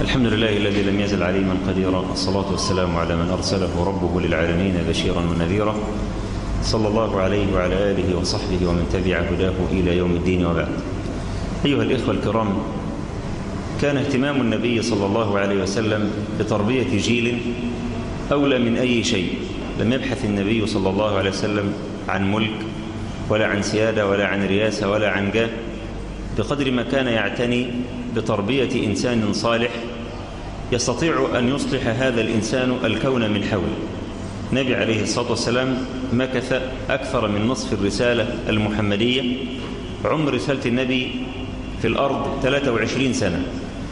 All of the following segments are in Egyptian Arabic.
الحمد لله الذي لم يزل عليما قديرا الصلاة والسلام على من أرسله ربه للعالمين بشيرا ونذيرا صلى الله عليه وعلى آله وصحبه ومن تبع هداه إلى يوم الدين وبعد أيها الإخوة الكرام كان اهتمام النبي صلى الله عليه وسلم بتربية جيل أولى من أي شيء لم يبحث النبي صلى الله عليه وسلم عن ملك ولا عن سيادة ولا عن رياسة ولا عن جاه بقدر ما كان يعتني بتربية إنسان صالح يستطيع أن يصلح هذا الإنسان الكون من حوله النبي عليه الصلاة والسلام مكث أكثر من نصف الرسالة المحمدية عمر رسالة النبي في الأرض 23 سنة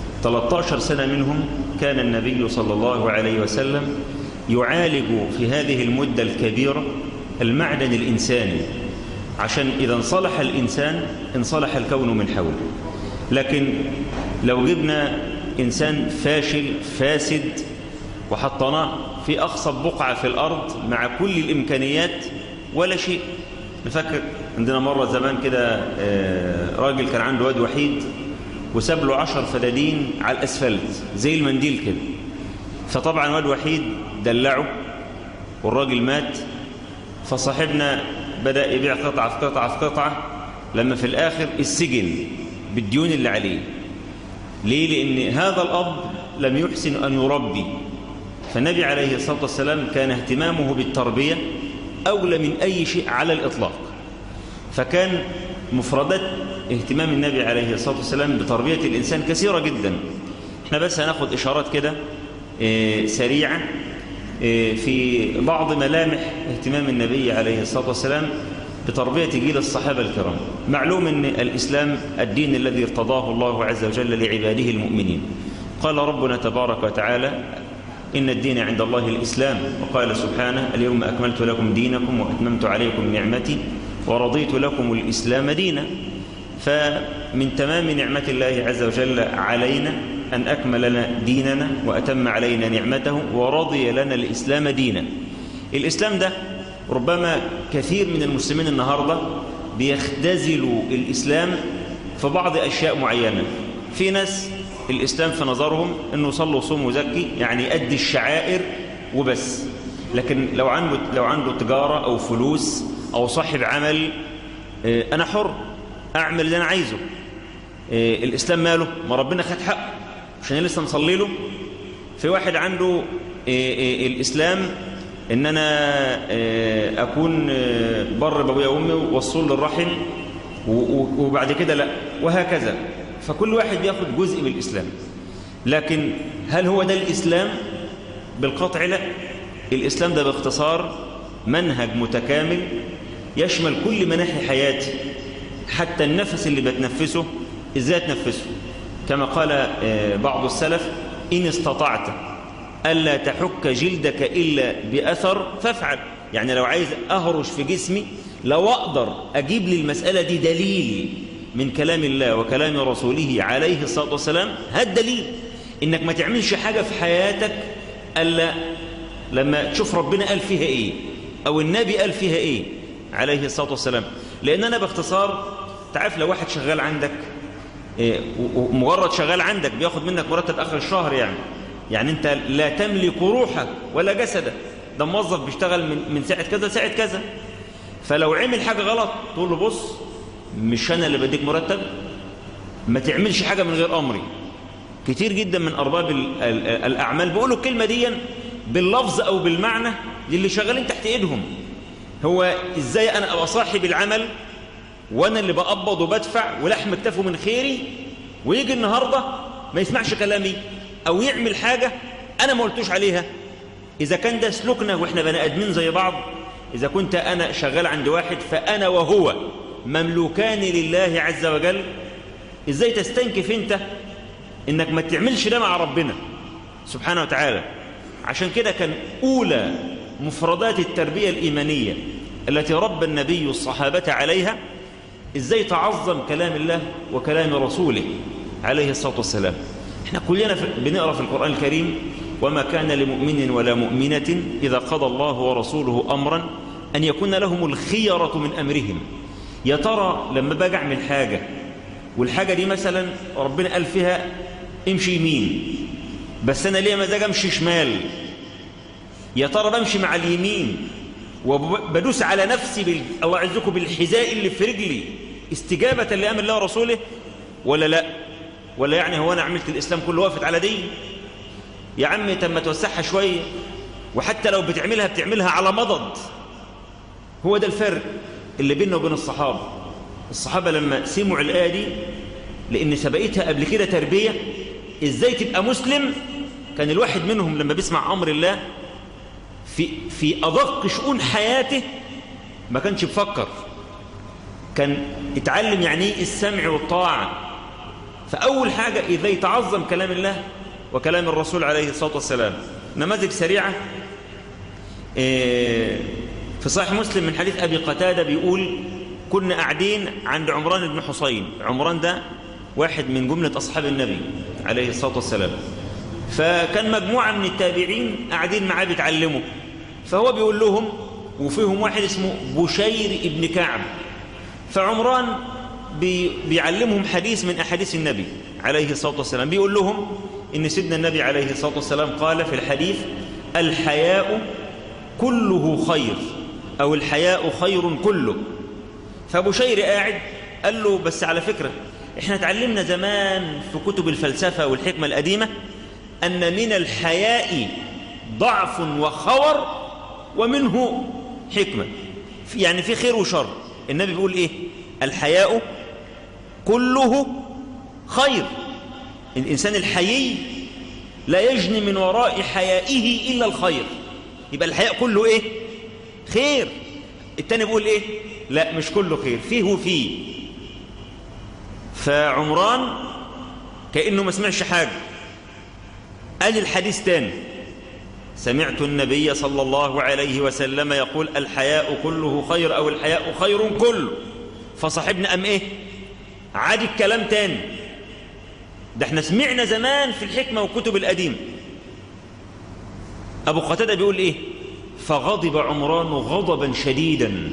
13 سنة منهم كان النبي صلى الله عليه وسلم يعالج في هذه المدة الكبيرة المعدن الإنساني عشان إذا انصلح الإنسان انصلح الكون من حوله لكن لو جبنا إنسان فاشل فاسد وحطناه في أقصى بقعة في الأرض مع كل الإمكانيات ولا شيء نفكر عندنا مرة زمان كده راجل كان عنده واد وحيد وساب له عشر فدادين على الأسفلت زي المنديل كده فطبعا واد وحيد دلعه والراجل مات فصاحبنا بدأ يبيع قطعة في قطعة في قطعة لما في الآخر السجن بالديون اللي عليه ليه؟ لأن هذا الأب لم يحسن أن يربي فالنبي عليه الصلاة والسلام كان اهتمامه بالتربية أولى من أي شيء على الإطلاق فكان مفردات اهتمام النبي عليه الصلاة والسلام بتربية الإنسان كثيرة جدا احنا بس هناخد إشارات كده اه سريعة اه في بعض ملامح اهتمام النبي عليه الصلاة والسلام بتربية جيل الصحابة الكرام معلوم أن الإسلام الدين الذي ارتضاه الله عز وجل لعباده المؤمنين قال ربنا تبارك وتعالى إن الدين عند الله الإسلام وقال سبحانه اليوم أكملت لكم دينكم وأتممت عليكم نعمتي ورضيت لكم الإسلام دينا فمن تمام نعمة الله عز وجل علينا أن أكمل لنا ديننا وأتم علينا نعمته ورضي لنا الإسلام دينا الإسلام ده ربما كثير من المسلمين النهاردة بيختزلوا الإسلام في بعض أشياء معينة في ناس الإسلام في نظرهم أنه صلوا صوم وزكي يعني يؤدي الشعائر وبس لكن لو عنده, لو عنده تجارة أو فلوس أو صاحب عمل أنا حر أعمل اللي أنا عايزه الإسلام ماله ما ربنا خد حقه عشان لسه مصلي له في واحد عنده الإسلام ان انا اكون بر بابويا وامي ووصول للرحم وبعد كده لا وهكذا فكل واحد بياخد جزء من الاسلام لكن هل هو ده الاسلام بالقطع لا الاسلام ده باختصار منهج متكامل يشمل كل مناحي حياتي حتى النفس اللي بتنفسه ازاي تنفسه كما قال بعض السلف ان استطعت ألا تحك جلدك إلا بأثر فافعل يعني لو عايز أهرش في جسمي لو أقدر أجيب لي المسألة دي دليل من كلام الله وكلام رسوله عليه الصلاة والسلام هاد دليل إنك ما تعملش حاجة في حياتك ألا لما تشوف ربنا قال فيها إيه أو النبي قال فيها إيه عليه الصلاة والسلام لأن أنا باختصار تعرف لو واحد شغال عندك ومجرد شغال عندك بياخد منك مرتب آخر الشهر يعني يعني انت لا تملك روحك ولا جسدك ده موظف بيشتغل من, من ساعة كذا ساعة كذا فلو عمل حاجة غلط تقول له بص مش انا اللي بديك مرتب ما تعملش حاجة من غير امري كتير جدا من ارباب الاعمال بيقولوا الكلمة دي باللفظ او بالمعنى للي شغالين تحت ايدهم هو ازاي انا ابقى صاحب العمل وانا اللي بقبض وبدفع ولحم اكتفه من خيري ويجي النهاردة ما يسمعش كلامي أو يعمل حاجة أنا ما قلتوش عليها إذا كان ده سلوكنا وإحنا بني آدمين زي بعض إذا كنت أنا شغال عند واحد فأنا وهو مملوكان لله عز وجل إزاي تستنكف أنت إنك ما تعملش ده مع ربنا سبحانه وتعالى عشان كده كان أولى مفردات التربية الإيمانية التي رب النبي الصحابة عليها إزاي تعظم كلام الله وكلام رسوله عليه الصلاة والسلام احنا كلنا بنقرأ في القرآن الكريم وما كان لمؤمن ولا مؤمنة إذا قضى الله ورسوله أمرا أن يكون لهم الخيرة من أمرهم يا ترى لما باجي أعمل حاجة والحاجة دي مثلا ربنا قال فيها امشي يمين بس أنا ليه مزاج أمشي شمال يا ترى بمشي مع اليمين وبدوس على نفسي بال... الله يعزكم بالحذاء اللي في رجلي استجابة لأمر الله ورسوله ولا لا ولا يعني هو أنا عملت الإسلام كله وقفت على دي يا عمي تم توسعها شوية وحتى لو بتعملها بتعملها على مضض هو ده الفرق اللي بيننا وبين الصحابة الصحابة لما سمعوا الآية دي لأن سبقتها قبل كده تربية إزاي تبقى مسلم كان الواحد منهم لما بيسمع أمر الله في, في أدق شؤون حياته ما كانش بفكر كان اتعلم يعني ايه السمع والطاعة فأول حاجة إذا يتعظم كلام الله وكلام الرسول عليه الصلاة والسلام نماذج سريعة في صحيح مسلم من حديث أبي قتادة بيقول كنا قاعدين عند عمران بن حسين عمران ده واحد من جملة أصحاب النبي عليه الصلاة والسلام فكان مجموعة من التابعين قاعدين معاه بيتعلموا فهو بيقول لهم وفيهم واحد اسمه بشير ابن كعب فعمران بي بيعلمهم حديث من أحاديث النبي عليه الصلاة والسلام بيقول لهم إن سيدنا النبي عليه الصلاة والسلام قال في الحديث الحياء كله خير أو الحياء خير كله فبشير قاعد قال له بس على فكرة احنا اتعلمنا زمان في كتب الفلسفة والحكمة القديمة أن من الحياء ضعف وخور ومنه حكمة يعني في خير وشر النبي بيقول ايه الحياء كله خير الإنسان الحيي لا يجني من وراء حيائه إلا الخير يبقى الحياء كله ايه خير التاني بيقول ايه لا مش كله خير فيه وفيه فعمران كأنه ما سمعش حاجة قال الحديث تاني سمعت النبي صلى الله عليه وسلم يقول الحياء كله خير أو الحياء خير كله فصاحبنا أم إيه عاد الكلام تاني ده احنا سمعنا زمان في الحكمة والكتب القديمة أبو قتادة بيقول إيه فغضب عمران غضبا شديدا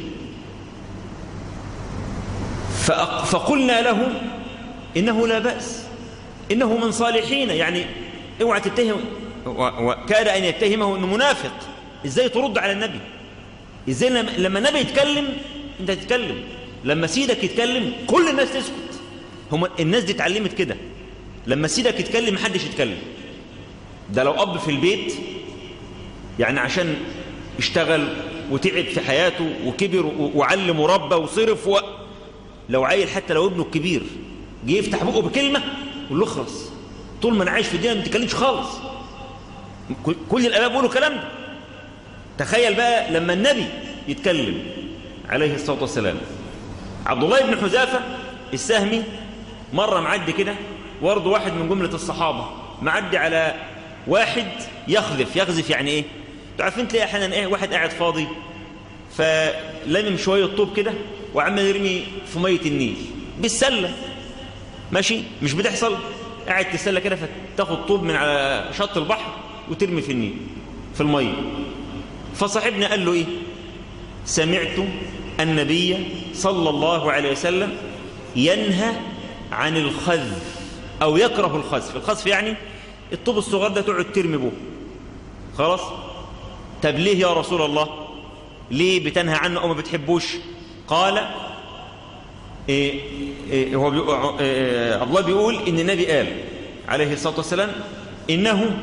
فقلنا له إنه لا بأس إنه من صالحين يعني اوعى تتهم وكاد أن يتهمه أنه منافق إزاي ترد على النبي إزاي لما النبي يتكلم أنت تتكلم لما سيدك يتكلم كل الناس تسكت هم الناس دي اتعلمت كده لما سيدك يتكلم محدش يتكلم ده لو أب في البيت يعني عشان اشتغل وتعب في حياته وكبر وعلم وربى وصرف و... لو عيل حتى لو ابنه الكبير جه يفتح بقه بكلمة قول له اخلص طول ما انا عايش في الدنيا ما تتكلمش خالص كل الاباء بيقولوا الكلام ده تخيل بقى لما النبي يتكلم عليه الصلاه والسلام عبد الله بن حذافه السهمي مره معدي كده برضه واحد من جمله الصحابه معدي على واحد يخذف يخذف يعني ايه انتوا عارفين تلاقي احيانا ايه واحد قاعد فاضي فلمم شويه طوب كده وعمال يرمي في ميه النيل بالسله ماشي مش بتحصل قاعد تسلى كده فتاخد طوب من على شط البحر وترمي في النيل في الميه فصاحبنا قال له ايه سمعت النبي صلى الله عليه وسلم ينهى عن الخذف او يكره الخذف الخذف يعني الطوب الصغير ده تقعد ترمي به خلاص طب ليه يا رسول الله ليه بتنهى عنه او ما بتحبوش قال إيه إيه هو بيقول إيه الله بيقول ان النبي قال عليه الصلاه والسلام انه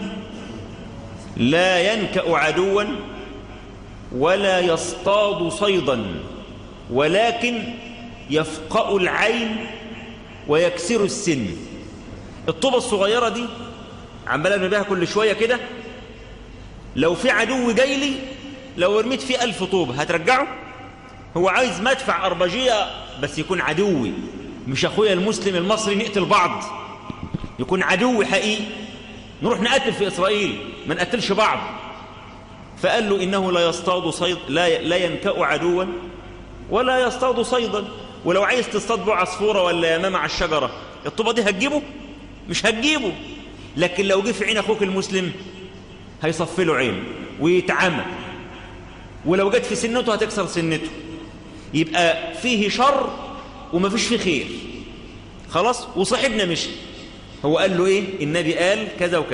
لا ينكأ عدوا ولا يصطاد صيدا ولكن يفقأ العين ويكسر السن الطوبة الصغيرة دي عمال ارمي بيها كل شوية كده لو في عدو جاي لي لو رميت فيه ألف طوبة هترجعه هو عايز مدفع أربجية بس يكون عدوي مش أخويا المسلم المصري نقتل بعض يكون عدوي حقيقي نروح نقتل في إسرائيل ما نقتلش بعض فقال له إنه لا يصطاد صيد لا, لا ينكأ عدوا ولا يصطاد صيدا ولو عايز تصطاد به عصفورة ولا يمامة على الشجرة الطوبة دي هتجيبه مش هتجيبه لكن لو جه في عين أخوك المسلم هيصفي له عين ويتعمى ولو جت في سنته هتكسر سنته يبقى فيه شر وما فيش فيه خير خلاص وصاحبنا مشي هو قال له ايه النبي قال كذا وكذا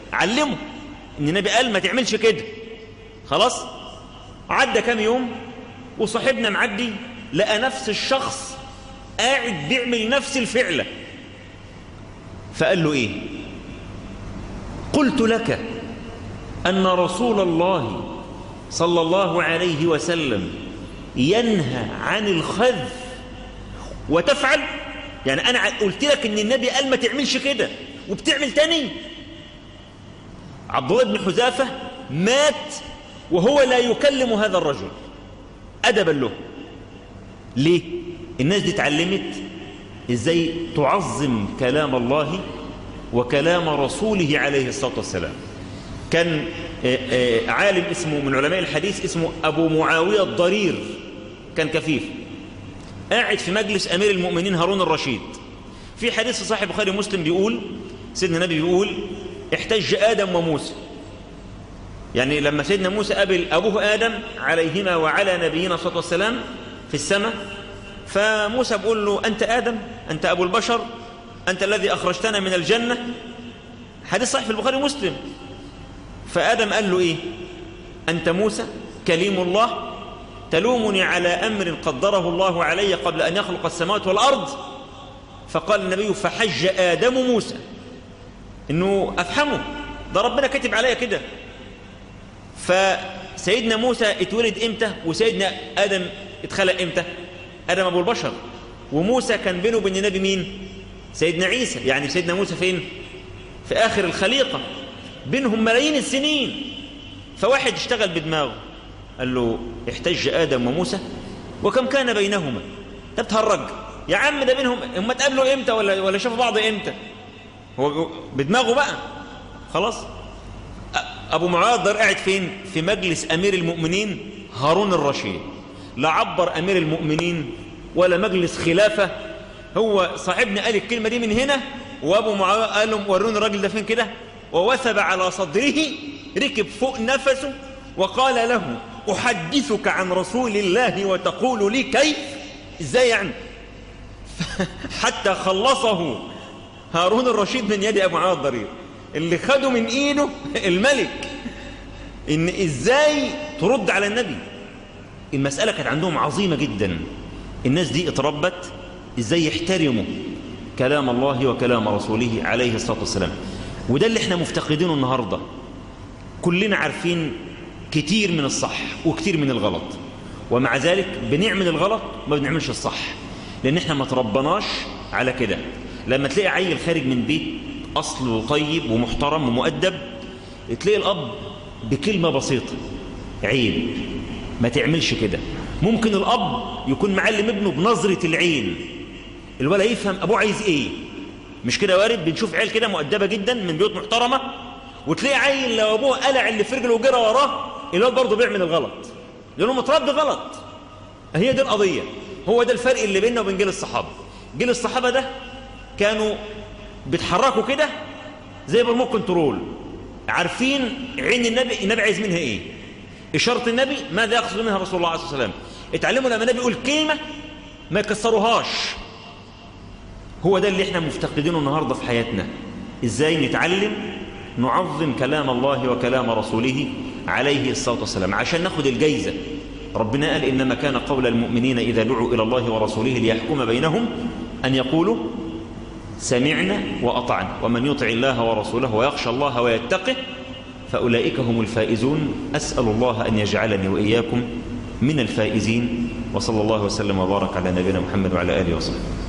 علمه ان النبي قال ما تعملش كده خلاص عدى كام يوم وصاحبنا معدي لقى نفس الشخص قاعد بيعمل نفس الفعلة فقال له ايه قلت لك أن رسول الله صلى الله عليه وسلم ينهى عن الخذف وتفعل يعني أنا قلت لك أن النبي قال ما تعملش كده وبتعمل تاني عبد الله بن حذافة مات وهو لا يكلم هذا الرجل أدبا له ليه؟ الناس دي اتعلمت ازاي تعظم كلام الله وكلام رسوله عليه الصلاة والسلام كان عالم اسمه من علماء الحديث اسمه أبو معاوية الضرير كان كفيف قاعد في مجلس أمير المؤمنين هارون الرشيد في حديث في صحيح بخاري مسلم بيقول سيدنا النبي بيقول احتج آدم وموسى يعني لما سيدنا موسى قابل أبوه آدم عليهما وعلى نبينا الصلاة والسلام في السماء فموسى بيقول له أنت آدم أنت أبو البشر أنت الذي أخرجتنا من الجنة حديث صحيح في البخاري ومسلم فآدم قال له إيه أنت موسى كليم الله تلومني على أمر قدره الله علي قبل أن يخلق السماوات والأرض فقال النبي فحج آدم موسى إنه أفهمه ده ربنا كتب عليا كده فسيدنا موسى اتولد إمتى وسيدنا آدم اتخلق إمتى آدم أبو البشر وموسى كان بينه وبين النبي مين سيدنا عيسى يعني سيدنا موسى فين في آخر الخليقة بينهم ملايين السنين فواحد اشتغل بدماغه قال له احتج آدم وموسى وكم كان بينهما ده بتهرج يا عم ده بينهم هم اتقابلوا امتى ولا ولا شافوا بعض امتى هو بدماغه بقى خلاص ابو معاذ قاعد فين في مجلس امير المؤمنين هارون الرشيد لا عبر امير المؤمنين ولا مجلس خلافه هو صاحبنا قال الكلمه دي من هنا وابو معاويه قال لهم وروني الراجل ده فين كده ووثب على صدره ركب فوق نفسه وقال له أحدثك عن رسول الله وتقول لي كيف ازاي يعني حتى خلصه هارون الرشيد من يد أبو معاوية الضرير اللي خده من إيده الملك إن إزاي ترد على النبي المسألة كانت عندهم عظيمة جدا الناس دي اتربت إزاي يحترموا كلام الله وكلام رسوله عليه الصلاة والسلام وده اللي احنا مفتقدينه النهاردة كلنا عارفين كتير من الصح وكتير من الغلط ومع ذلك بنعمل الغلط ما بنعملش الصح لأن احنا ما تربناش على كده لما تلاقي عيل خارج من بيت أصله طيب ومحترم ومؤدب تلاقي الأب بكلمة بسيطة عيب ما تعملش كده ممكن الأب يكون معلم ابنه بنظرة العين الولا يفهم أبوه عايز إيه مش كده وارد بنشوف عيال كده مؤدبة جدا من بيوت محترمة وتلاقي عيل لو أبوه قلع اللي في رجله وجرى وراه الواد برضه بيعمل الغلط لأنه متربي غلط هي دي القضية هو ده الفرق اللي بيننا وبين جيل الصحابة جيل الصحابة ده كانوا بيتحركوا كده زي بالمو كنترول عارفين عين النبي النبي عايز منها ايه إشارة النبي ماذا يقصد منها رسول الله عليه الصلاة والسلام اتعلموا لما النبي يقول كلمة ما يكسروهاش هو ده اللي احنا مفتقدينه النهاردة في حياتنا ازاي نتعلم نعظم كلام الله وكلام رسوله عليه الصلاة والسلام عشان ناخد الجايزة ربنا قال إنما كان قول المؤمنين إذا دعوا إلى الله ورسوله ليحكم بينهم أن يقولوا سمعنا وأطعنا ومن يطع الله ورسوله ويخشى الله ويتقه فأولئك هم الفائزون أسأل الله أن يجعلني وإياكم من الفائزين وصلى الله وسلم وبارك على نبينا محمد وعلى آله وصحبه